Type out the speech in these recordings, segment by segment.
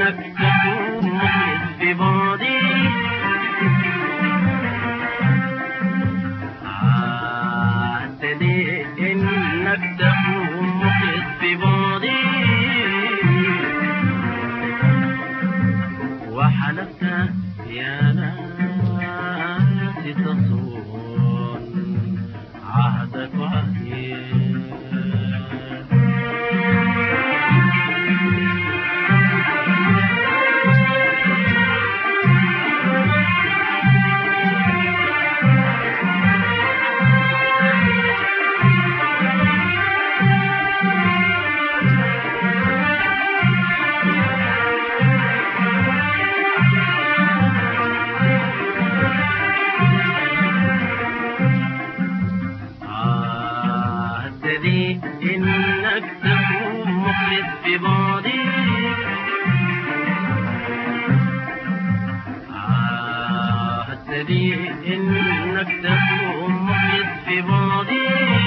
إنك تكون مخلص بماضي عهدني إنك تكون مخلص بماضي وحلفت يا ناس تصون عهدك وعهدي عهدني إنك تكون مخلص بماضي عهدني إنك تكون مخلص بماضي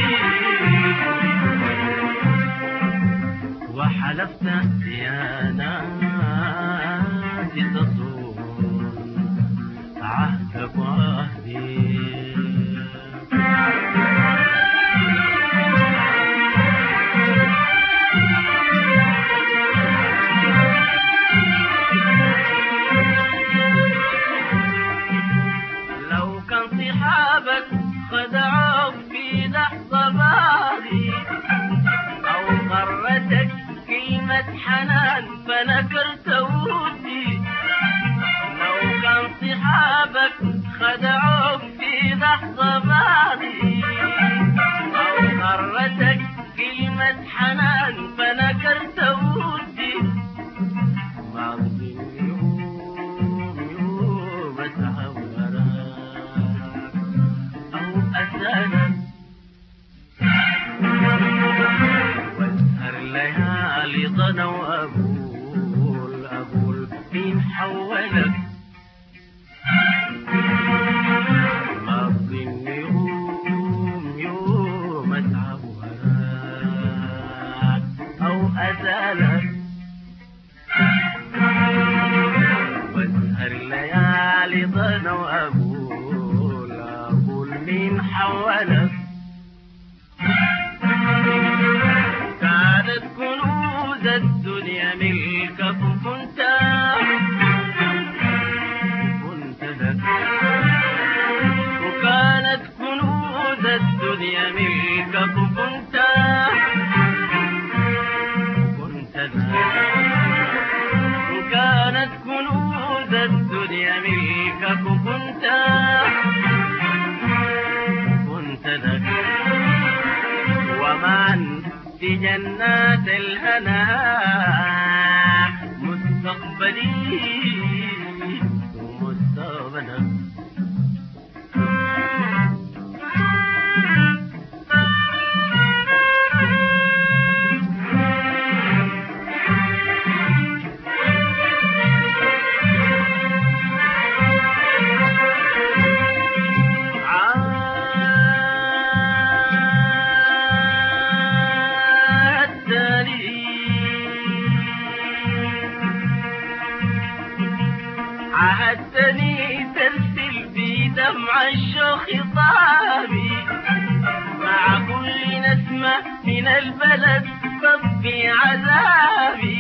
وحلفت يا ناس تصون عهدك وعهدي لو كان صحابك خدعوك في لحظة بعدي أو غرتك كلمة حنان فنكرت ودي لو كان صحابك خدعوك في لحظة بعدي أو غرتك كلمة حنان فنكرت ودي ما بدي يوم يوم أتعورك أو أسألك واسهر ليالي ضنا وأقول أقول مين حولك ما أظن يوم يوم أتعورك أو أزالك واسهر الليالي ضنا وأقول أقول مين حولك كانت كنوز الدنيا ملكك كنت كنت لك وكانت كنوز الدنيا ملكك كنت كنت لك كانت كنوز الدنيا ملكك كنت كنت لك ومن في جنات الهنا مستقبلي ومستقبلك عدني عهدتني ترسل في دمع الشوق خطابي مع كل نسمة من البلد صفي عذابي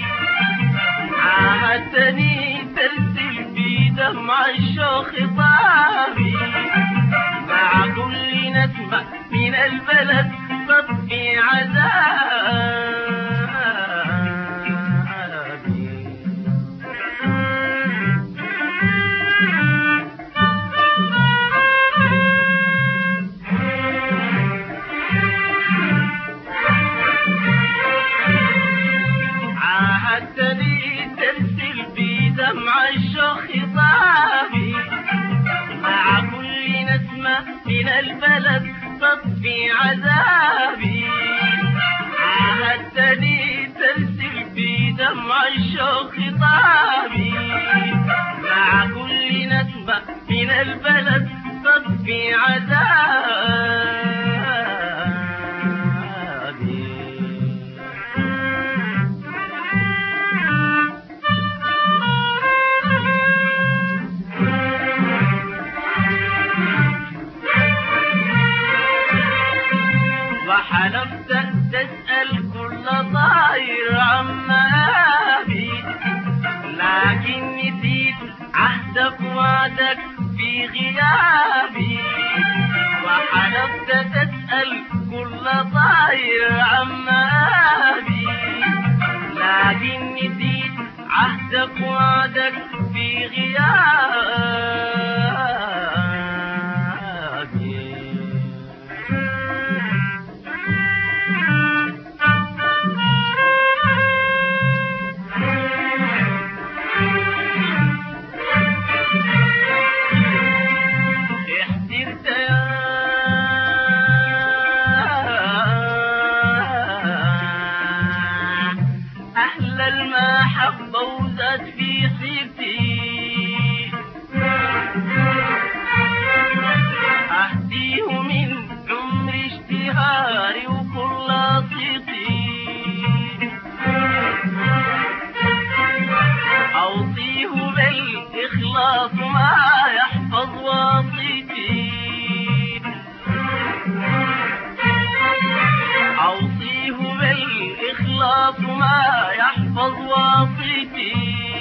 عاهدتني ترسل في دمع الشوق خطابي مع كل نسمة من البلد صفي عذابي عاهدتني ترسل في دمع الشوق خطابي مع كل نسمة من البلد تطفي عذابي عاهدتني ترسل في دمع الشوق خطابي مع كل نسمة من البلد تطفي عذابي وحلفت تسأل كل طاير عما أبي لكن نسيت عهدك وعدك في غيابي وحلفت تسأل كل طاير عما أبي لكن نسيت عهدك وعدك في غيابي احترت يا أهل المحبة وزاد في سيرتي أهديه من عمري اشتهاري وكل صيتي أوصيه بالإخلاص ما يحفظ وصيتي أوصيه بالإخلاص ما يحفظ وصيتي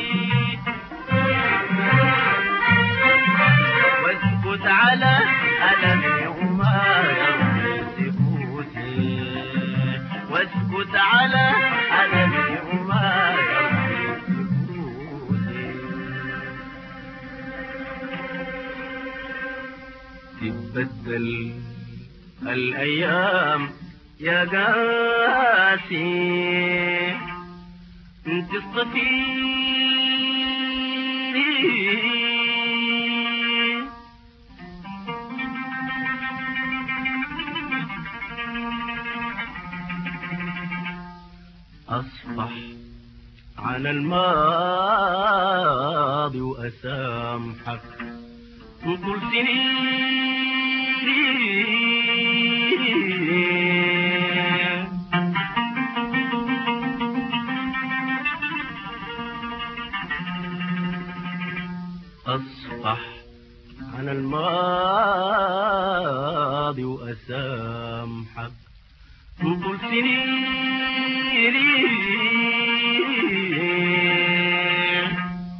واسكت على ألمي وما يرضي سكوتي واسكت على ألمي وما يرضي سكوتي تتبدل الأيام يا قاسي انت الصفير أصفح عن الماضي وأسامحك طول سنين أصفح عن الماضي وأسامحك طول سنين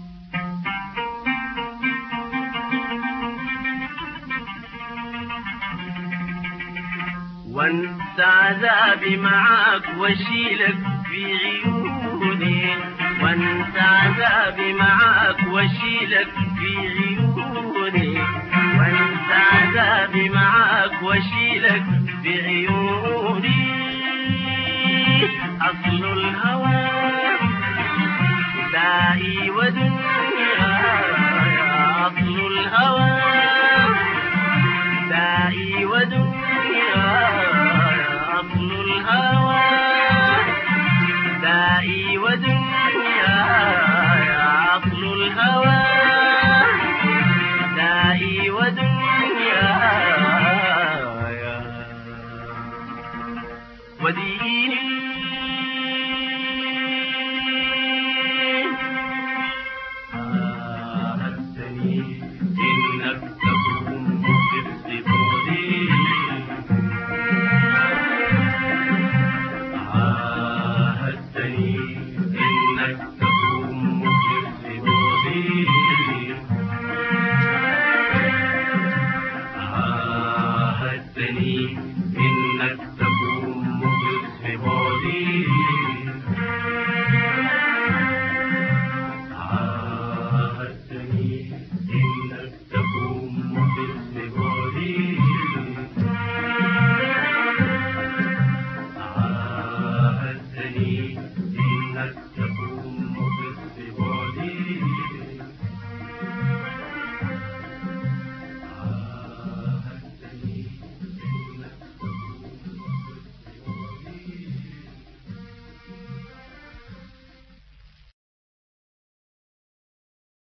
وانسى عذابي معاك واشيلك في عيوني وانسى عذابي معاك واشيلك في عيوني وانسى عذابي معاك واشيلك في عيوني اصل الهوى دائي ودنيا اصل الهوى